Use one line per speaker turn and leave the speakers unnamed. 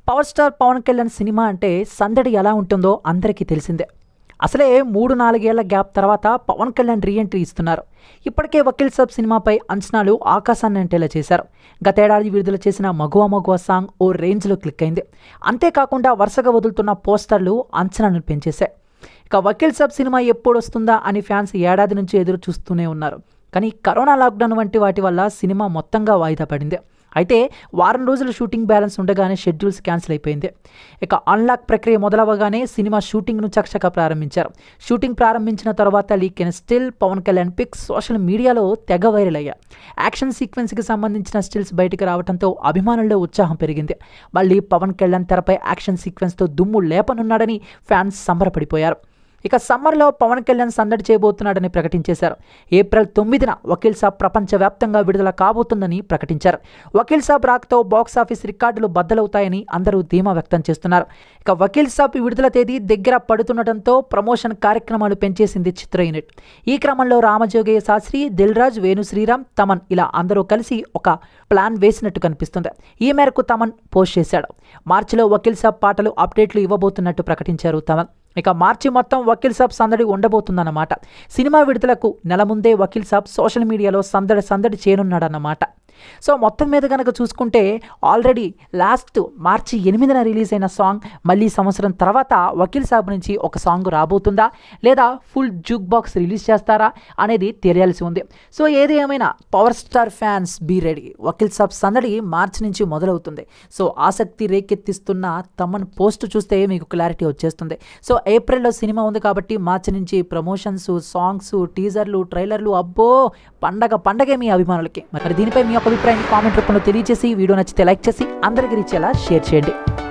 power star Pawan Kalyan cinema అంటే సందడి ఎలా ఉంటుందో అందరికీ తెలిసిందే అసలే మూడు నాలుగేళ్ల గ్యాప్ తర్వాత పవన్ కళ్యాణ్ రీఎంట్రీ ఇస్తున్నారు ఇప్పటికే వకీల్ సాబ్ సినిమాపై అంచనాలు ఆకాశాన్ని అంటేలా చేశారు గతేడాది విడుదల చేసిన మగువ మగువ సాంగ్ ఓ రేంజ్లో క్లిక్ అయింది అంతేకాకుండా వరుసగా వదులుతున్న పోస్టర్లు అంచనాలను పెంచేశాయి ఇక వకీల్ సాబ్ సినిమా ఎప్పుడు వస్తుందా అని ఫ్యాన్స్ ఏడాది నుంచి ఎదురు చూస్తూనే ఉన్నారు కానీ కరోనా లాక్డౌన్ వంటి వాటి వల్ల సినిమా మొత్తంగా వాయిదా పడింది అయితే వారం రోజులు షూటింగ్ బ్యాలెన్స్ ఉండగానే షెడ్యూల్స్ క్యాన్సిల్ అయిపోయింది ఇక అన్లాక్ ప్రక్రియ మొదలవగానే సినిమా షూటింగ్ను చకచకా ప్రారంభించారు షూటింగ్ ప్రారంభించిన తర్వాత లీక్ అయిన still Pawan Kalyan pics social మీడియాలో తెగ వైరల్ అయ్యాయి యాక్షన్ సీక్వెన్స్కి సంబంధించిన స్టిల్స్ బయటకు రావడంతో అభిమానుల్లో ఉత్సాహం పెరిగింది మళ్ళీ పవన్ కళ్యాణ్ తెరపై యాక్షన్ సీక్వెన్స్తో దుమ్ము లేపనున్నాడని ఫ్యాన్స్ సంబరపడిపోయారు ఇక సమ్మర్లో పవన్ కళ్యాణ్ సందడి చేయబోతున్నాడని ప్రకటించేశారు ఏప్రిల్ తొమ్మిదిన వకీల్ సాబ్ ప్రపంచవ్యాప్తంగా విడుదల కాబోతుందని ప్రకటించారు వకీల్ సాబ్ రాకతో బాక్స్ ఆఫీస్ రికార్డులు బద్దలవుతాయని అందరూ ధీమా వ్యక్తం చేస్తున్నారు ఇక వకీల్ సాబ్ విడుదల తేదీ దగ్గర పడుతుండటంతో ప్రమోషన్ కార్యక్రమాలు పెంచేసింది చిత్ర యూనిట్ ఈ క్రమంలో రామజోగయ్య శాస్త్రి దిల్ రాజ్ వేణు శ్రీరామ్ తమన్ ఇలా అందరూ కలిసి ఒక ప్లాన్ వేసినట్టు కనిపిస్తుంది ఈ మేరకు తమన్ పోస్ట్ చేశాడు మార్చిలో వకీల్ సాబ్ పాటలు అప్డేట్లు ఇవ్వబోతున్నట్టు ప్రకటించారు తమన్ ఇక మార్చి మొత్తం వకీల్ సాబ్ సందడి ఉండబోతుందన్నమాట సినిమా విడుదలకు నెల ముందే వకీల్ సాబ్ సోషల్ మీడియాలో సందడి సందడి చేయనున్నాడన్నమాట సో మొత్తం మీద కనుక చూసుకుంటే ఆల్రెడీ లాస్ట్ మార్చి ఎనిమిదిన రిలీజ్ అయిన సాంగ్ మళ్ళీ సంవత్సరం తర్వాత వకీల్ సాబ్ నుంచి ఒక సాంగ్ రాబోతుందా లేదా ఫుల్ జూక్ బాక్స్ రిలీజ్ చేస్తారా అనేది తెలియాల్సి ఉంది సో ఏది ఏమైనా power star fans be ready Vakeel Saab సందడి మార్చి నుంచి మొదలవుతుంది సో ఆసక్తి రేకెత్తిస్తున్న తమన్ పోస్ట్ చూస్తే మీకు క్లారిటీ వచ్చేస్తుంది సో ఏప్రిల్లో సినిమా ఉంది కాబట్టి మార్చి నుంచి ప్రమోషన్స్ సాంగ్స్ టీజర్లు ట్రైలర్లు అబ్బో పండగ పండగే మీ అభిమానులకి మరి దీనిపై మీ యొక్క అభిప్రాయాన్ని కామెంట్ రూపంలో తెలియజేసి వీడియో నచ్చితే లైక్ చేసి అందరికీ రీచేలా షేర్ చేయండి